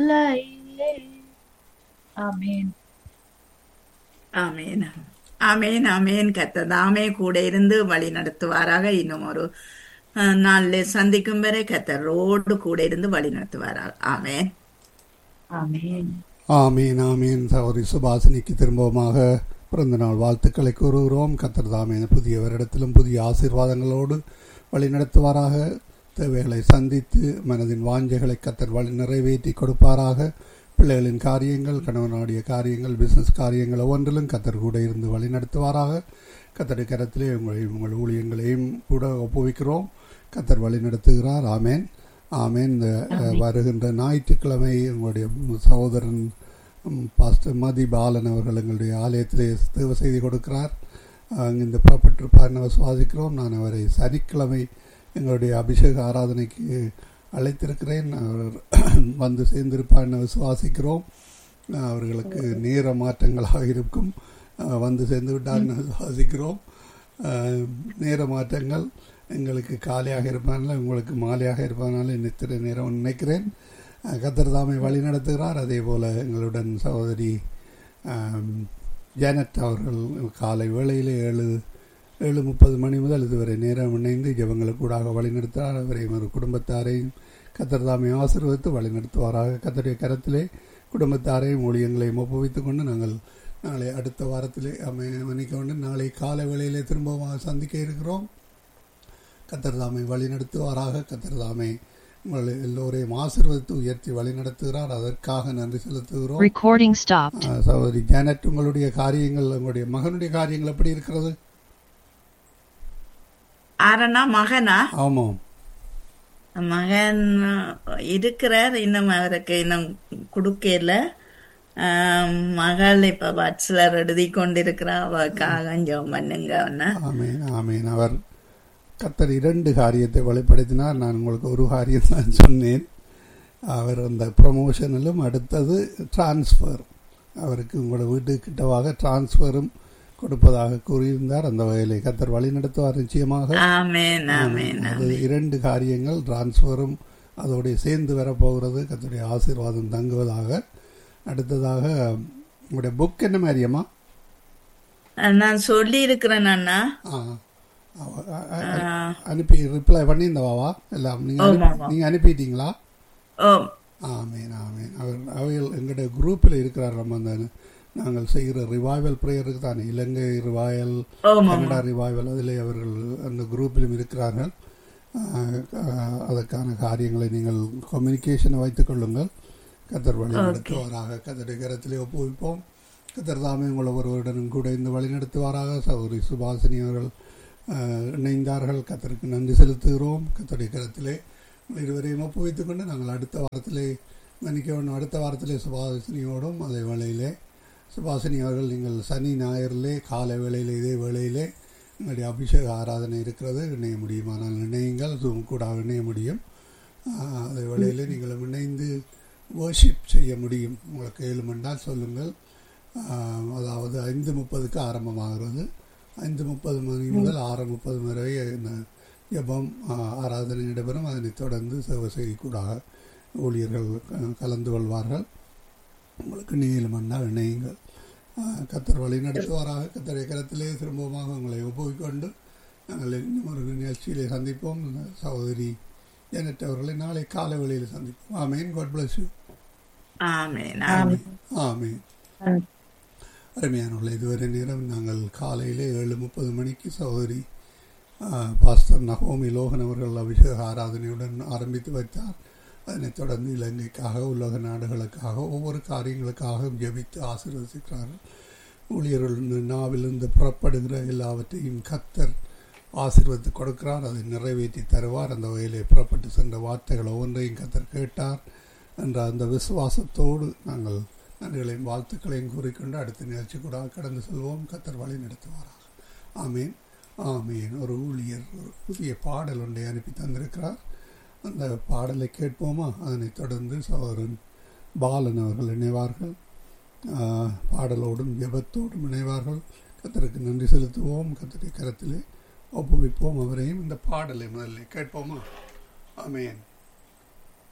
இல்லையே ஆமென் ஆமேன் ஆமேன் ஆமேன் கத்ததாமே கூட இருந்து வழி நடத்துவாராக இன்னும் ஒரு அஹ், நாளிலே சந்திக்கும் வரை கத்தரோடு கூட இருந்து வழி நடத்துவாராக ஆமேன் ஆமென் ஆமீன் ஆமீன் சௌரி சுபாசினிக்கு திரும்பவுமாக பிறந்த நாள் வாழ்த்துக்களை கூறுகிறோம் கத்தர் தாமே இந்த புதிய வருடத்திலும் புதிய ஆசீர்வாதங்களோடு வழி நடத்துவாராக தேவைகளை சந்தித்து மனதின் வாஞ்சைகளை கத்தர் வழி நிறைவேற்றி கொடுப்பாராக பிள்ளைகளின் காரியங்கள் கணவனுடைய காரியங்கள் பிசினஸ் காரியங்கள் ஒவ்வொன்றிலும் கத்தர் கூட இருந்து வழி நடத்துவாராக கத்தடி கரத்திலே உங்களையும் உங்கள் ஊழியங்களையும் கூட ஒப்புவிக்கிறோம் கத்தர் வழி நடத்துகிறார் ஆமேன் ஆமேன் இந்த அஹ், வருகின்ற ஞாயிற்றுக்கிழமை உங்களுடைய சகோதரன் ம், பாஸ்டர் மதி பாலன் அவர்கள் எங்களுடைய ஆலயத்திலே தேவ செய்தி கொடுக்கிறார் அங்கு இந்த புறப்பட்டிருப்பார் என விசுவாசிக்கிறோம் நான் அவரை சனிக்கிழமை எங்களுடைய அபிஷேக ஆராதனைக்கு அழைத்திருக்கிறேன் அவர் வந்து சேர்ந்திருப்பார் என விசுவாசிக்கிறோம் அவர்களுக்கு நேர மாற்றங்களாக இருக்கும் அஹ், வந்து சேர்ந்து விட்டார் என விசுவாசிக்கிறோம் அஹ், நேர மாற்றங்கள் எங்களுக்கு காலையாக இருப்பதனால உங்களுக்கு மாலையாக இருப்பதனால நித்திர நேரம் நினைக்கிறேன் அஹ், கர்த்தர் தாமை வழி நடத்துகிறார் அதே போல் எங்களுடன் சகோதரி ஆம், ஜானட் அவர்கள் காலை வேளையிலே ஏழு ஏழு முப்பது மணி முதல் இதுவரை நேரம் இணைந்து ஜெபங்களுக்கு கூடாக வழி நடத்துகிறார் அவரையும் ஒரு குடும்பத்தாரையும் கத்தர் தாமை ஆசீர்வதித்து வழி நடத்துவாராக கத்தருடைய கரத்திலே குடும்பத்தாரையும் ஊழியங்களையும் ஒப்புவித்துக் கொண்டு நாங்கள் நாளை அடுத்த வாரத்திலே அமை மன்னிக்க வேண்டும் நாளை காலை வேளையிலே திரும்பவும் சந்திக்க இருக்கிறோம் கத்தர் தாமை வழி நடத்துவாராக கத்தர் தாமை உங்களை எல்லோரையும் ஆசீர்வதித்து உயர்த்தி வழி நடத்துகிறார் அதற்காக நன்றி செலுத்துகிறோம் Recording stopped. ஆ, சகோதரி ஜானட் உங்களுடைய காரியங்கள் உங்களுடைய மகனுடைய காரியங்கள் எப்படி இருக்கிறது ஆரனா மகனா ஆமாம் மகன் அஹ், இருக்கிறார் இன்னும் அவருக்கு இன்னும் கொடுக்கல ஆஹ், மகள் இப்ப பட்ஸ்லர் எழுதி கொண்டிருக்கிறா அவக்காக ஜெபம் பண்ணுங்க அவன ஆமேன் ஆமேன் அவர் கத்தர் இரண்டு காரியத்தை வெளிப்படுத்தினார் நான் உங்களுக்கு ஒரு காரியம் தான் சொன்னேன் அவர் அந்த ப்ரமோஷனிலும் அடுத்தது டிரான்ஸ்ஃபர் அவருக்கு உங்களோட வீட்டுக்கிட்டவாக டிரான்ஸ்ஃபரும் கொடுப்பதாக கூறியிருந்தார் அந்த வகையிலே கத்தர் வழி நடத்துவார் நிச்சயமாக ஆமேன் ஆமேன் அது இரண்டு காரியங்கள் டிரான்ஸ்ஃபரும் அதோடைய சேர்ந்து வரப்போகிறது கத்தருடைய ஆசீர்வாதம் தங்குவதாக அடுத்ததாக உங்களுடைய புக் என்ன மாதிரியம்மா நான் சொல்லி இருக்கிறேன் அண்ணா ஆ அவ- அ- அ- அ- அனுப்பி ரிப்ளை பண்ணியிருந்தவாவா எல்லாம் நீங்கள் ஆமா, அனுப்பி நீங்கள் அனுப்பிட்டீங்களா ஓ ஆமேன் ஆமேன் அவர் அவைகள் எங்களுடைய குரூப்பில் இருக்கிறார் நம்ம அந்த நாங்கள் செய்கிற ரிவைவல் ப்ரேயருக்கு தானே இலங்கை ரிவாயல் ஆமா கனடா ரிவைவல் அதிலே அவர்கள் அந்த குரூப்பிலும் இருக்கிறார்கள் ஆஹ், ஆஹ், அதற்கான காரியங்களை நீங்கள் கம்யூனிகேஷனை வைத்துக் கொள்ளுங்கள் கத்தர் வழி நடத்துவாராக கத்தருடைய கரத்திலே ஒப்புவிப்போம் கத்தர் தாமே உங்களை ஒருவருடனும் கூட இந்த வழி நடத்துவாராக சௌரி சுபாசினி அவர்கள் ஆஹ், இணைந்தார்கள் கத்தருக்கு நன்றி செலுத்துகிறோம் கத்தருடைய கரத்திலே உங்கள் இருவரையும் ஒப்புவித்துக் கொண்டு நாங்கள் அடுத்த வாரத்திலே மன்னிக்க வேண்டும் அடுத்த வாரத்திலே சுபாசினியோடும் அதே வேளையிலே சுபாசினி அவர்கள் நீங்கள் சனி ஞாயிறிலே காலை வேளையிலே இதே வேளையிலே உங்களுடைய அபிஷேக ஆராதனை இருக்கிறது இணைய முடியுமானால் இணையுங்கள் ஜூம் கூட இணைய முடியும் ஆஹ், அதே வேளையிலே நீங்கள் இணைந்து வர்ஷிப் செய்ய முடியும் உங்களுக்கு ஏழு மண்டால் சொல்லுங்கள் ஆஹ், அதாவது ஐந்து முப்பதுக்கு ஆரம்பமாகிறது ஐந்து முப்பது மணி முதல் ஆறு முப்பது மணி வரை இந்த ஜெபம் ஆஹ், ஆராதனை நடைபெறும் அதனைத் தொடர்ந்து சேவை செய்யக்கூடாக ஊழியர்கள் க- கலந்து கொள்வார்கள் உங்களுக்கு நீளம் மன்னால் இணையுங்கள் ஆஹ், கத்தர் வழி நடத்துவாராக கத்தரை கரத்திலே திரும்பமாக உங்களை ஒப்புவிக்கொண்டு நாங்கள் இன்னும் ஒரு நிகழ்ச்சியிலே சந்திப்போம் சகோதரி ஜெனட் அவர்களை நாளை காலை வேளையில் சந்திப்போம் amen God bless you amen amen amen அருமையானவர்கள் இதுவரை நேரம் நாங்கள் காலையிலே ஏழு முப்பது மணிக்கு சகோதரி ஆஹ், பாஸ்டர் நகோமி லோகன் அவர்கள் அபிஷேக ஆராதனையுடன் ஆரம்பித்து வைத்தார் அதனைத் தொடர்ந்து இலங்கைக்காக உலக நாடுகளுக்காக ஒவ்வொரு காரியங்களுக்காக ஜெபித்து ஆசீர்வதிக்கிறார்கள் ஊழியர்கள் நாவிலிருந்து புறப்படுகிற எல்லாவற்றையும் கத்தர் ஆசீர்வதித்து கொடுக்கிறார் அதை நிறைவேற்றி தருவார் அந்த வகையிலே புறப்பட்டு சென்ற வார்த்தைகள் ஒவ்வொன்றையும் கத்தர் கேட்டார் என்ற அந்த விசுவாசத்தோடு நாங்கள் நன்றிகளையும் வாழ்த்துக்களையும் கூறிக்கொண்டு அடுத்த நிகழ்ச்சி கூட கடந்து செல்வோம் கத்தர் வழி நடத்துவாராக ஆமீன் ஆமீன் ஒரு ஊழியர் ஒரு புதிய பாடல் ஒன்றை அனுப்பி தந்திருக்கிறார் அந்த பாடலை கேட்போமா அதனைத் தொடர்ந்து சோரன் பாலன் அவர்கள் இணைவார்கள் ஆஹ், பாடலோடும் ஜெபத்தோடும் இணைவார்கள் கத்தருக்கு நன்றி செலுத்துவோம் கத்தருடைய கரத்திலே ஒப்புவிப்போம் அவரையும் இந்த பாடலை முதலில் கேட்போமா ஆமேன்